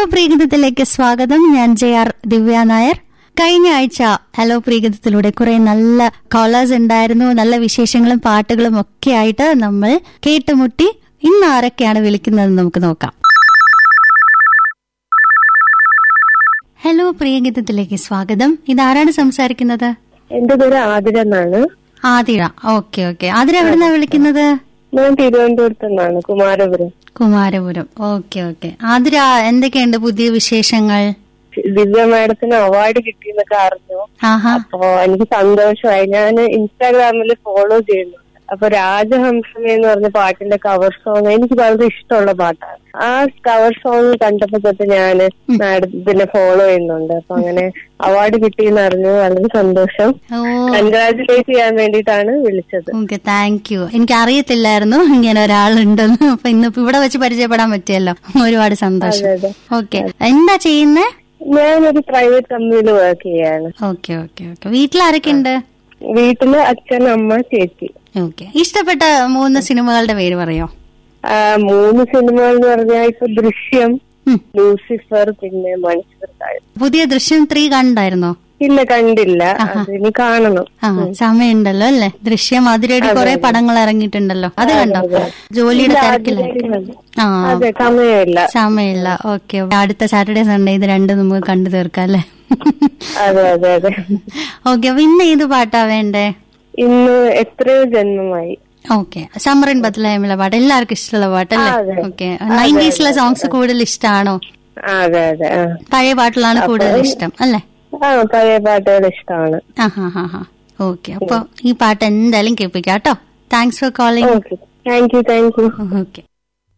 പ്രീഗിതത്തിലേക്ക് സ്വാഗതം ഞാൻ J R ദിവ്യ നായർ കഴിഞ്ഞ ആഴ്ച ഹലോ പ്രീഗിതത്തിലൂടെ കുറെ നല്ല കോളേഴ്സ് ഉണ്ടായിരുന്നു നല്ല വിശേഷങ്ങളും പാട്ടുകളും ഒക്കെ ആയിട്ട് നമ്മൾ കേട്ടുമുട്ടി ഇന്ന് ആരൊക്കെയാണ് വിളിക്കുന്നത് നമുക്ക് നോക്കാം ഹലോ പ്രിയഗീതത്തിലേക്ക് സ്വാഗതം ഇതാരാണ് സംസാരിക്കുന്നത് എന്റെ പേര് ആതിര എന്നാണ് ആതിര ഓക്കെ ഓക്കെ ആതിര എവിടുന്നാ വിളിക്കുന്നത് ഞാൻ തിരുവനന്തപുരത്ത് നിന്നാണ് കുമാരപുരം കുമാരപുരം ഓക്കെ ഓക്കെ ആതിര എന്തൊക്കെയുണ്ട് പുതിയ വിശേഷങ്ങൾ ദിവ്യ മാഡത്തിന് അവാർഡ് കിട്ടിയെന്നൊക്കെ അറിഞ്ഞു ആഹാ അപ്പൊ എനിക്ക് സന്തോഷമായി ഞാൻ ഇൻസ്റ്റാഗ്രാമിൽ ഫോളോ ചെയ്യുന്നുണ്ട് അപ്പൊ രാജഹംസമേ എന്ന് പറഞ്ഞ പാട്ടിന്റെ കവർ സോങ് എനിക്ക് വളരെ ഇഷ്ടമുള്ള പാട്ടാണ് ആ കവർ സോങ് കണ്ടപ്പോ തൊട്ട് ഞാൻ മാഡത്തിനെ ഫോളോ ചെയ്യുന്നുണ്ട് അപ്പൊ അങ്ങനെ അവാർഡ് കിട്ടിയെന്ന് അറിഞ്ഞു വളരെ സന്തോഷം ഓ കൺഗ്രാചുലേറ്റ് ചെയ്യാൻ വേണ്ടിയിട്ടാണ് വിളിച്ചത് ഓക്കെ താങ്ക് യു എനിക്ക് അറിയത്തില്ലായിരുന്നു ഇങ്ങനെ ഒരാളുണ്ടെന്ന് അപ്പൊ ഇന്നിപ്പോ ഇവിടെ വെച്ച് പരിചയപ്പെടാൻ പറ്റിയല്ലോ ഒരുപാട് സന്തോഷം അതെ. ഓക്കെ എന്താ ചെയ്യുന്നേ ഞാനൊരു പ്രൈവറ്റ് കമ്പനിയിൽ വർക്ക് ചെയ്യാണ് ഓക്കെ ഓക്കെ ഓക്കെ വീട്ടിലാരൊക്കെ ഉണ്ട് വീട്ടില് അച്ഛൻ അമ്മ ചേച്ചി ഓക്കെ ഇഷ്ടപ്പെട്ട മൂന്ന് സിനിമകളുടെ പേര് പറയോ ആ, മൂന്ന് സിനിമകൾ എന്ന് പറഞ്ഞാൽ ഇപ്പൊ ദൃശ്യം ഉം. ലൂസിഫർ പിന്നെ മനുഷ്യർ താഴ് പുതിയ ദൃശ്യം ത്രീ കണ്ടായിരുന്നോ ഇല്ല കണ്ടില്ല അതിനി കാണണം ആ സമയമുണ്ടല്ലോ അല്ലേ ദൃശ്യം അതിരടി കുറെ പടങ്ങൾ ഇറങ്ങിയിട്ടുണ്ടല്ലോ അത് കണ്ടോ ജോലിയുടെ തിരക്കിലായിരിക്കും ആ അതെ സമയമില്ല സമയമില്ല ഓക്കെ അടുത്ത സാറ്റർഡേ സൺഡേ ഇത് രണ്ടും നമുക്ക് കണ്ടു തീർക്കാം അല്ലേ അതെ അതെ അതെ ഓക്കെ അപ്പൊ ഇന്ന് ഏത് പാട്ടാ വേണ്ടേ ഇന്ന് എത്രയോ ജന്മമായി ഓക്കെ സമ്മറിൻ ബത്ലഹേമിലെ പാട്ട് എല്ലാവർക്കും ഇഷ്ടമുള്ള പാട്ടല്ലേ ആ, അതെ. ഓക്കെ നയൻറ്റീസിലെ സോങ്സ് കൂടുതൽ ഇഷ്ടമാണോ ആ, അതെ അതെ ആ. പഴയ പാട്ടുകളാണ് കൂടുതൽ ഇഷ്ടം അല്ലേ ആ പഴയ പാട്ടുകൾ ഇഷ്ടമാണ് ആ ഹാ ഹാ ഹാ ഓക്കെ അപ്പൊ ഈ പാട്ട് എന്തായാലും കേൾപ്പിക്കാം കേട്ടോ thanks for calling okay thank you thank you okay